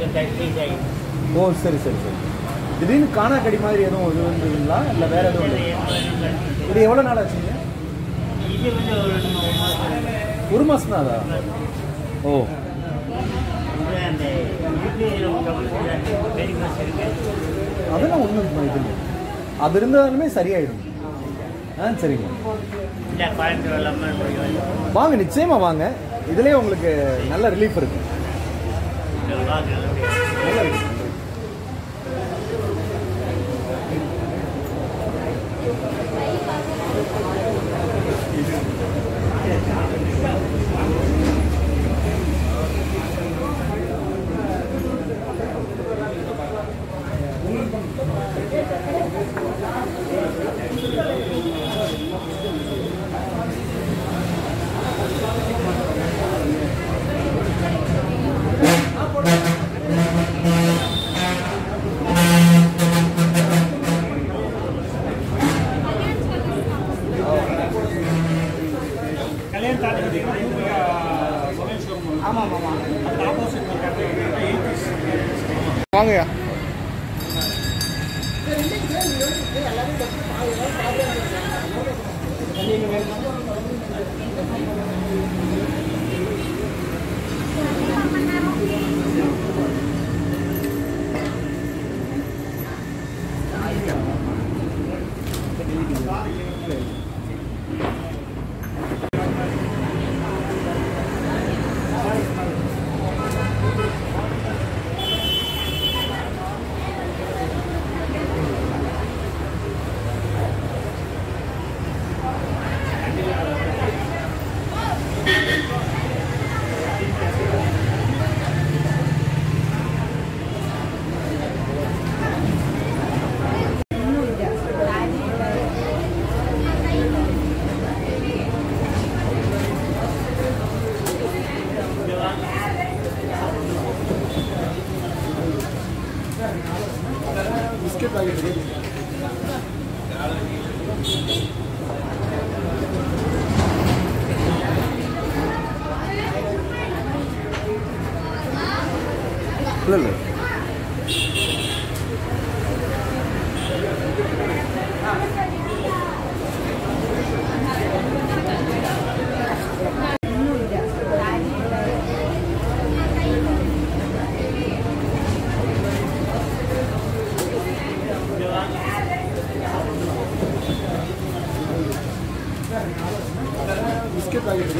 ஓ சரி சரி சரி திடீர்னு காணா கடி மாதிரி எதுவும் இது வந்துங்களா இல்லை வேற எதுவும் இல்லையா? இது எவ்வளோ நாள் ஆச்சுங்க இது வந்து ஒரு மூணு மாசம் ஒரு மாதம் தான் அதா ஓ இது அந்த யூபிஐயில் பெரிய மாசம் இருக்கு அதெல்லாம் ஒன்றும் இது இல்லை அது இருந்தாலுமே சரியாயிடும் ஆ சரிங்க இல்லை குழந்தை வெள்ளாமல் போய் வந்து வாங்க நிச்சயமா வாங்க இதுலயே உங்களுக்கு நல்ல ரிலீஃப் இருக்கு வாங்க நல்லா இருக்கு வாங்கய்யா பிஸ்கெட் பாக்கெட் இல்லை இல்லை பிஸ்கெட் பாக்கெட்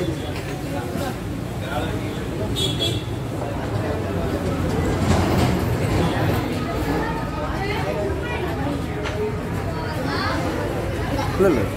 இல்லை இல்லை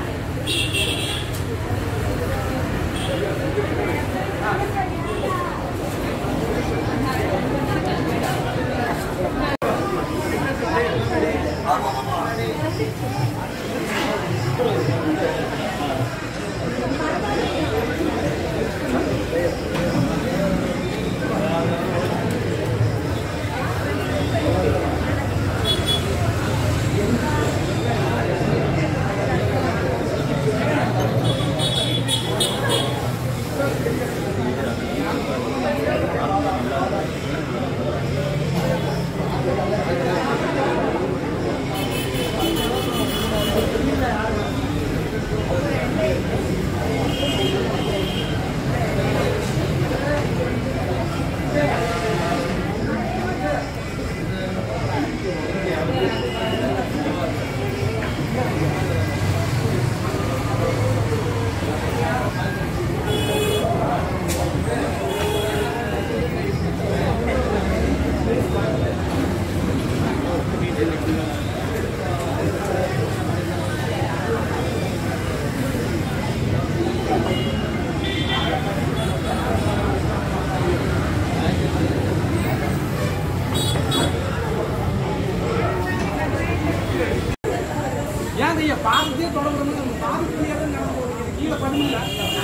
ஏன் ஐயா பாதித்தே தொடங்கணும் பாதித்தே நடந்து போறீங்க கீழே பண்ணுங்க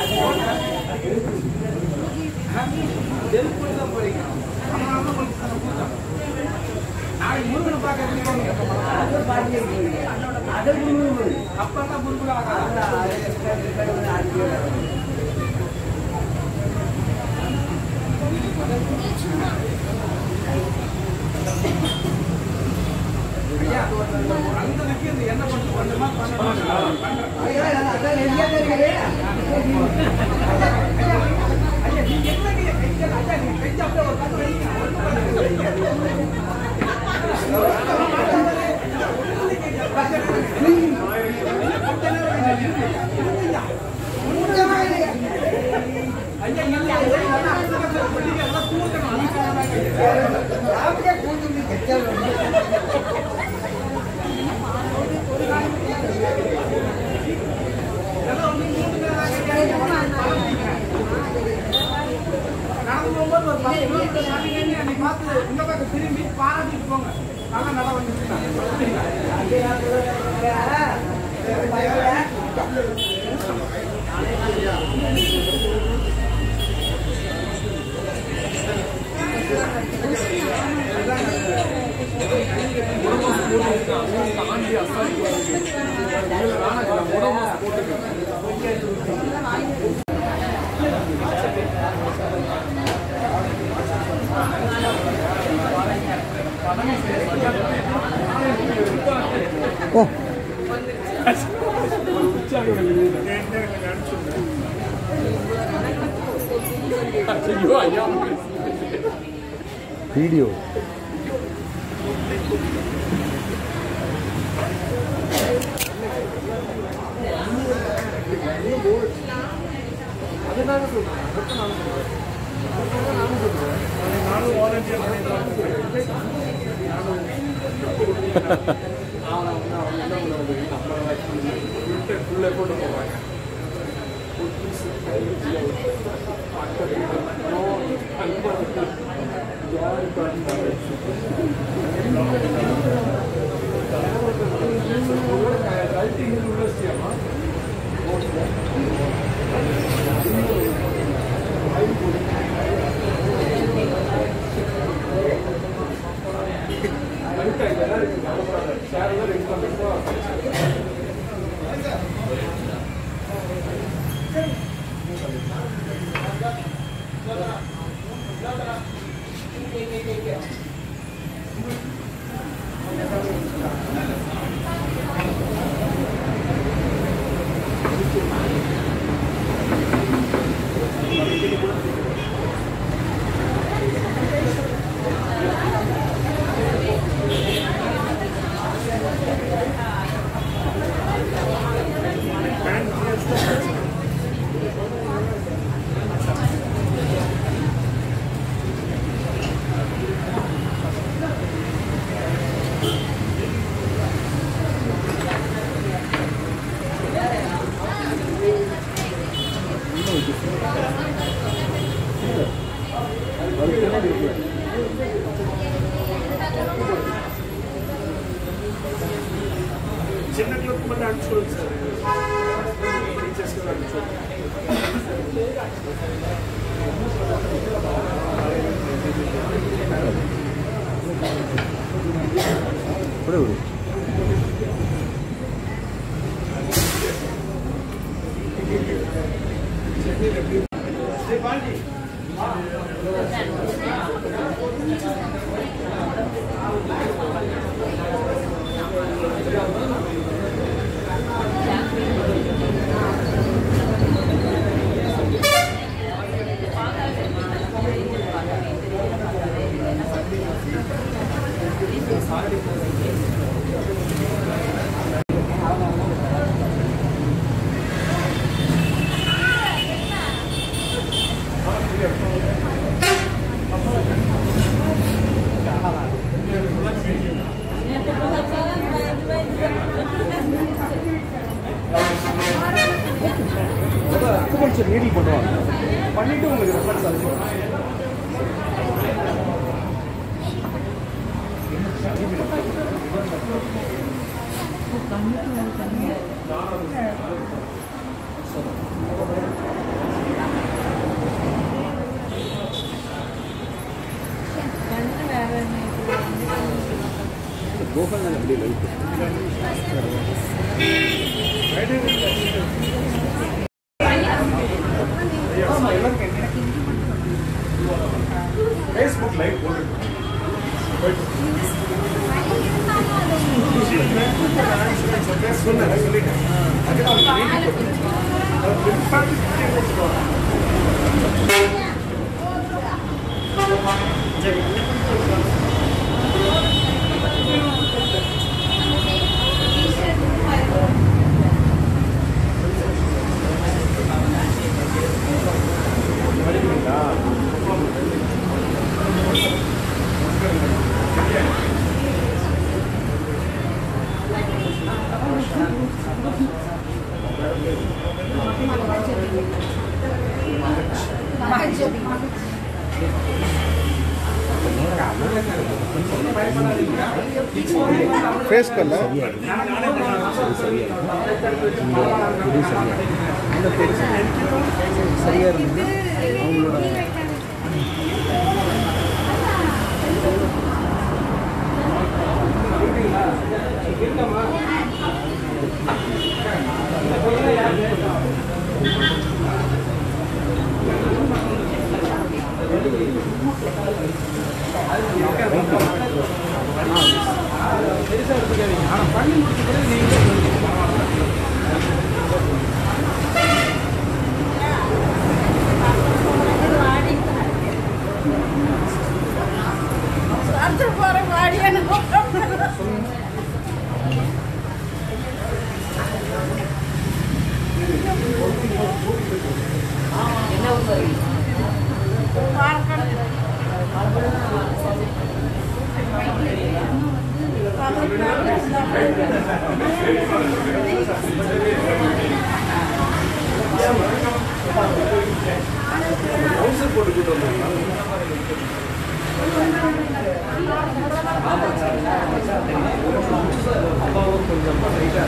நெருப்பு தான் போறீங்க அதனால தான் உங்களுக்கு அந்த கூட்டம். நாளைக்கு முருகனை பார்க்க அப்பதான் முருகன் ஆகாது சும்மா நடந்து போகும்போது ஒரு பத்து கிலோமீட்டர் நடந்தீங்கன்னு என்னை பார்த்து இந்த பக்கம் திரும்பி பாராட்டிட்டு போங்க நல்லா நட வந்துருக்கீங்க ஓ வீடியோ சின்ன கிளப் மட்டும் அனுப்பிச்சு சார் டீச்சர்ஸ்க்கு அனுப்பிச்சு விடு விடு அக்குபஞ்சர் நீடில் பண்ணுவாங்க பண்ணிட்டு உங்களுக்கு ரெஃபரன்ஸ் அனுப்பிச்சு கோபால் அப்படியே லைட் ஃபேஸ்புக் லைவ் போட்டுருக்கோம் சொன்னேன் சொல்லிட்டேன் அதுதான் உங்களுக்கு வீட்டுக்கு கொடுத்தேன். அது பிற்பாடு கிட்டே வச்சுக்கோங்க. படிக்கிறீங்களா ஃபேஸ் கல்ல சரியா இருந்தது அவங்களோட பெருசா எடுத்துக்காதீங்க ஆனா பண்ணி முடிச்ச பிறகு நீங்க ட்ரௌசர் போட்டுக்கிட்டு வந்தாங்க அப்பாவும் கொஞ்சம் லைட்டா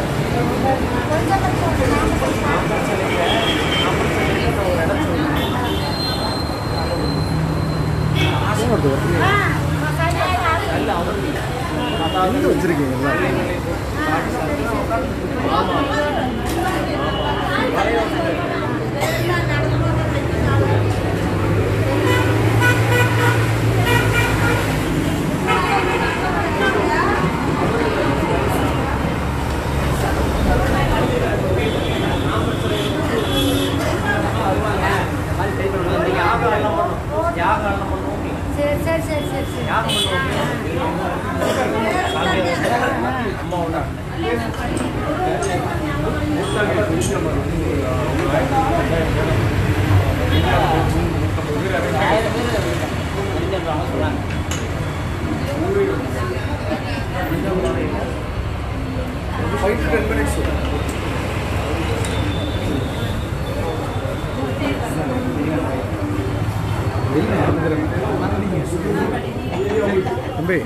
எங்க வச்சிருக்கீங்க சரி சரி சரி சரி சரி ஃபைவ் டு டென் மினிட்ஸ் தம்பி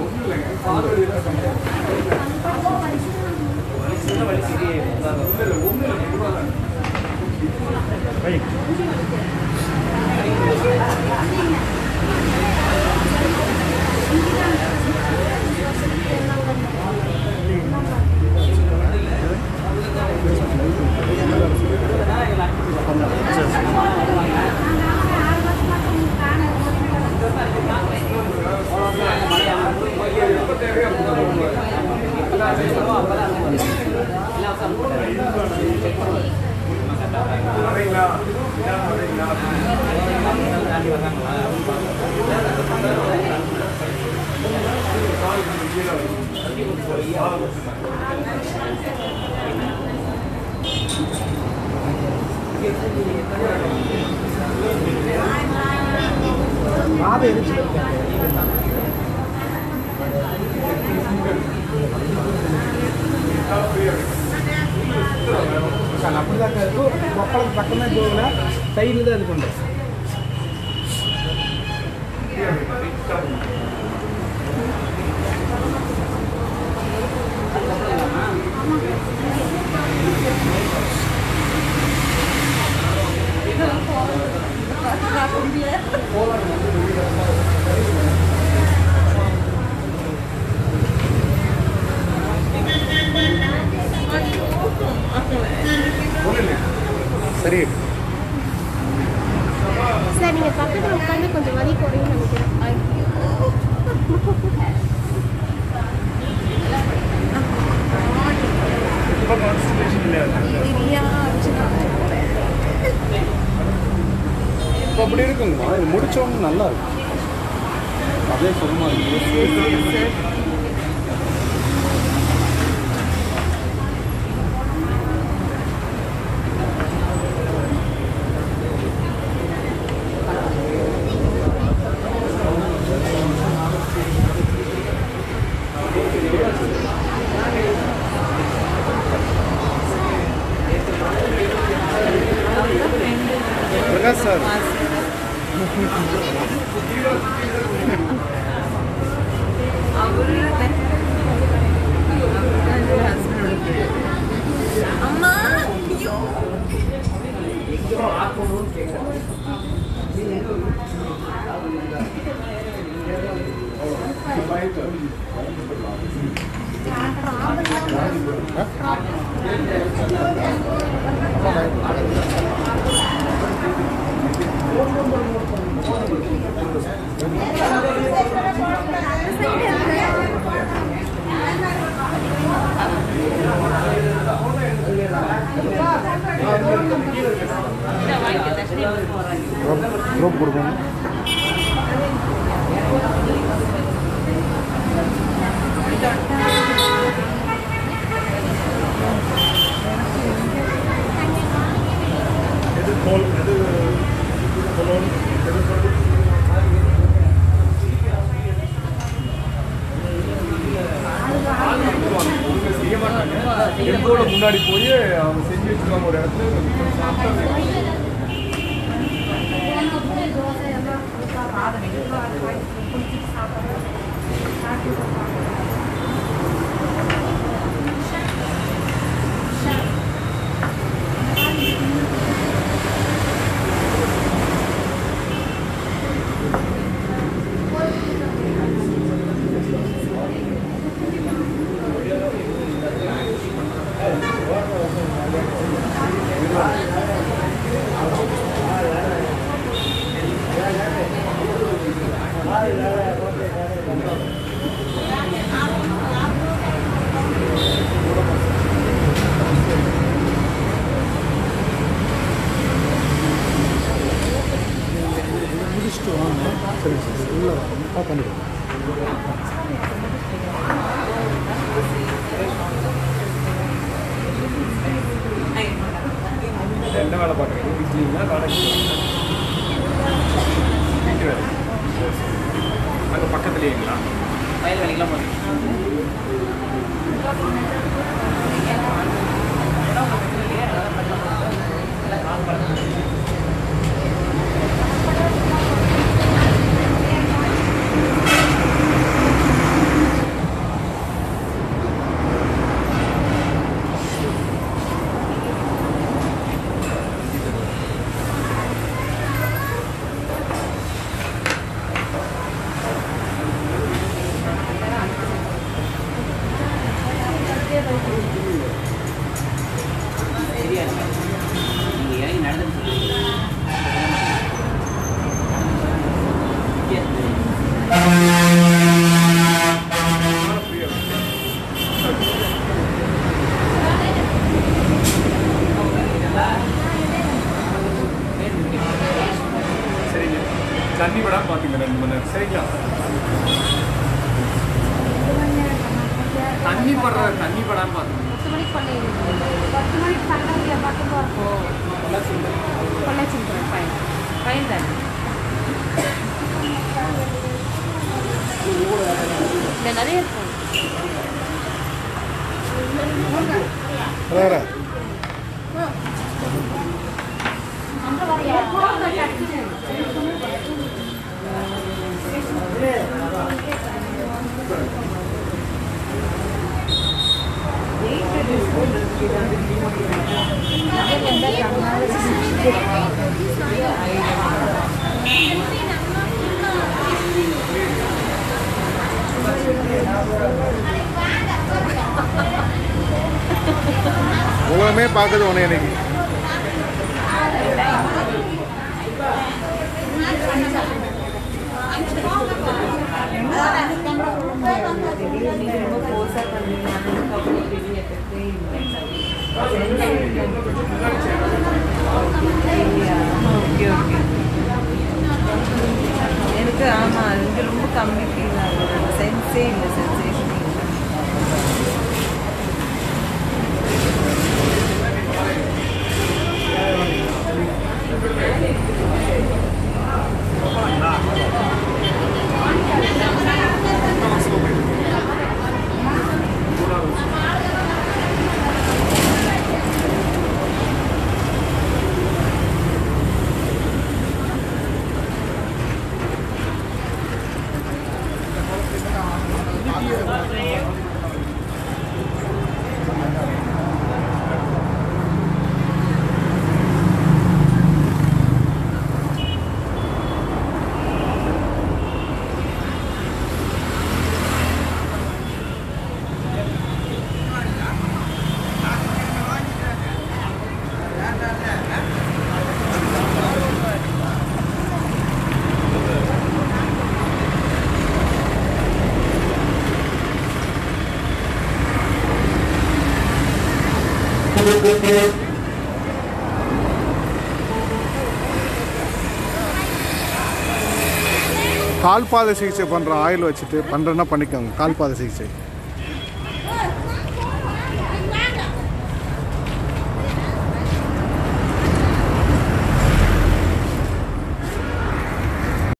மாவை எரிச்சு அப்படிதான் இருக்கும் மக்களுக்கு பக்கமே போகல சைடில் தான் இது பண்ணுறேன் சரி சார் நீங்க பக்கத்துல உட்காந்து கொஞ்சம் வலி குறையும் நினைக்கிறேன் இப்படி இருக்குங்கம்மா இது முடிச்சவங்க நல்லா இருக்கும் அதே சுகமாக இருக்கு பிரகாஷ் சார் அம்மா ஐயோ ரோப் கொடுக்கணும் செய்ய மாட்டாங்க எங்கோட முன்னாடி போய் அவங்க செஞ்சு வச்சிருக்காங்க ஒரு இடத்துல சாப்பிட்டா முடிச்சுட்டு வாங்க சரி சரி உள்ள கண்டிப்பாக பண்ணிடுவோம் என்ன வேலை பார்க்குறீங்க வீட்லீங்களா வேலைக்கு வீட்டு வேலை அங்கே பக்கத்துலேங்களா வயல் வேலைக்கெல்லாம் போகிறேன் சரியா இருக்கு நீங்கள் இறங்கி நடந்து சொல்லுங்க சரிங்க தண்ணி விடாம பார்த்துங்க ரெண்டு மணி நேரம் சரிங்களா தண்ணி படுற தண்ணி படாம பார்த்துங்க பத்து மணிக்கு பண்ணிடுங்க பத்து மணிக்கு சங்கத்தில் பக்கமாக இருக்கும் பொள்ளாச்சி ஃபைன் ஃபைன் தானே இல்லை நிறைய இருக்கும் வேற உலகமே பார்க்குது உன்னை எனக்கு ஓகே ஓகே இருக்கு ஆமாம் இங்கே ரொம்ப கம்மி ஃபீல் ஆகுது சென்ஸே இல்லை சென்சேஷன் கால் பாத சிகிச்சை பண்ணுற ஆயில் வச்சுட்டு பண்ணுறேன்னா பண்ணிக்கோங்க கால் பாத சிகிச்சை